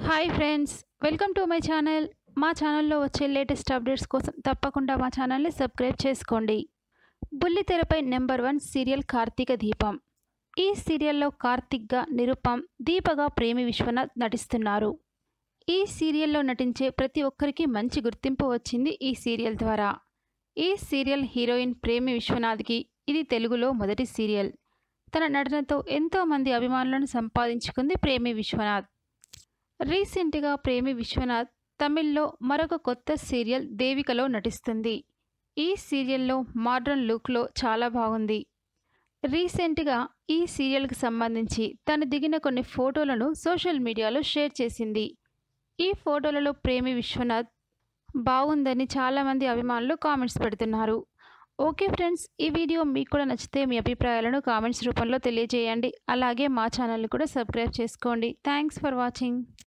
hi friends welcome to my channel మా ఛానల్లో వచ్చే లేటెస్ట్ అప్డేట్స్ కోసం తప్పకుండా మా ఛానల్ని సబ్స్క్రైబ్ చేసుకోండి బుల్లితెరపై number one serial Karthika Deepam ఈ సీరియల్లో కార్తిక్గా నిరుపం దీపగా ప్రేమి విశ్వనాథ్ నటిస్తున్నారు ఈ సీరియల్లో నటించే ప్రతి ఒక్కరికి మంచి గుర్తింపు వచ్చింది ఈ సీరియల్ ద్వారా ఈ సీరియల్ హీరోయిన్ ప్రేమి విశ్వనాథ్కి ఇది తెలుగులో మొదటి సీరియల్ తన నటనతో ఎంతో మంది అభిమానులను సంపాదించుకుంది ప్రేమి విశ్వనాథ్ రీసెంట్గా ప్రేమి విశ్వనాథ్ తమిళ్లో మరొక కొత్త సీరియల్ దేవికలో నటిస్తుంది ఈ సీరియల్లో మోడ్రన్ లుక్లో చాలా బాగుంది రీసెంట్గా ఈ సీరియల్కి సంబంధించి తను దిగిన కొన్ని ఫోటోలను సోషల్ మీడియాలో షేర్ చేసింది ఈ ఫోటోలలో ప్రేమి విశ్వనాథ్ బాగుందని చాలామంది అభిమానులు కామెంట్స్ పెడుతున్నారు ఓకే ఫ్రెండ్స్ ఈ వీడియో మీకు కూడా నచ్చితే మీ అభిప్రాయాలను కామెంట్స్ రూపంలో తెలియజేయండి అలాగే మా ఛానల్ని కూడా సబ్స్క్రైబ్ చేసుకోండి థ్యాంక్స్ ఫర్ వాచింగ్